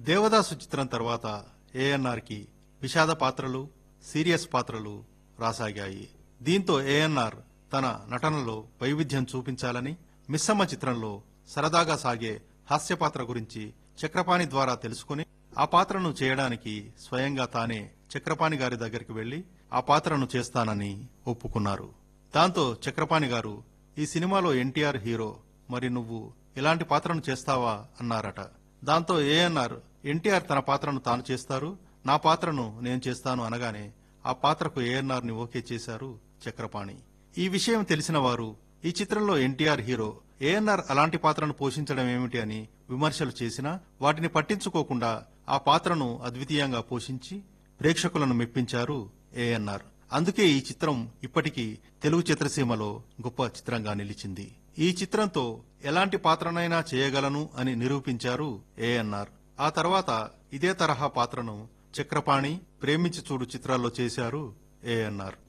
దేవదాసు చిత్రం తర్వాత ఏఎన్ఆర్ కి విషాద పాత్రలు సీరియస్ పాత్రలు రాసాగాయి దీంతో ఏఎన్ఆర్ తన నటనలో వైవిధ్యం చూపించాలని మిస్సమ్మ చిత్రంలో సరదాగా సాగే హాస్య పాత్ర గురించి చక్రపాణి ద్వారా తెలుసుకుని ఆ పాత్రను చేయడానికి స్వయంగా తానే చక్రపాణి గారి దగ్గరికి వెళ్లి ఆ పాత్రను చేస్తానని ఒప్పుకున్నారు దాంతో చక్రపాణి గారు ఈ సినిమాలో ఎన్టీఆర్ హీరో మరి నువ్వు ఇలాంటి పాత్రను చేస్తావా అన్నారట దాంతో ఏఎన్ఆర్ ఎన్టీఆర్ తన పాత్రను తాను చేస్తారు నా పాత్రను నేను చేస్తాను అనగానే ఆ పాత్రకు ఏఎన్ఆర్ ని ఓకే చేశారు చక్రపాణి ఈ విషయం తెలిసిన వారు ఈ చిత్రంలో ఎన్టీఆర్ హీరో ఏఎన్ఆర్ అలాంటి పాత్రను పోషించడం ఏమిటి అని విమర్శలు చేసినా వాటిని పట్టించుకోకుండా ఆ పాత్రను అద్వితీయంగా పోషించి ప్రేక్షకులను మెప్పించారు ఏఎన్ఆర్ అందుకే ఈ చిత్రం ఇప్పటికీ తెలుగు చిత్రసీమలో గొప్ప చిత్రంగా నిలిచింది ఈ చిత్రంతో ఎలాంటి పాత్రనైనా చేయగలను అని నిరూపించారు ఏఎన్ఆర్ ఆ తర్వాత ఇదే తరహా పాత్రను చక్రపాణి ప్రేమించి చూడు చిత్రాల్లో చేశారు ఏఎన్ఆర్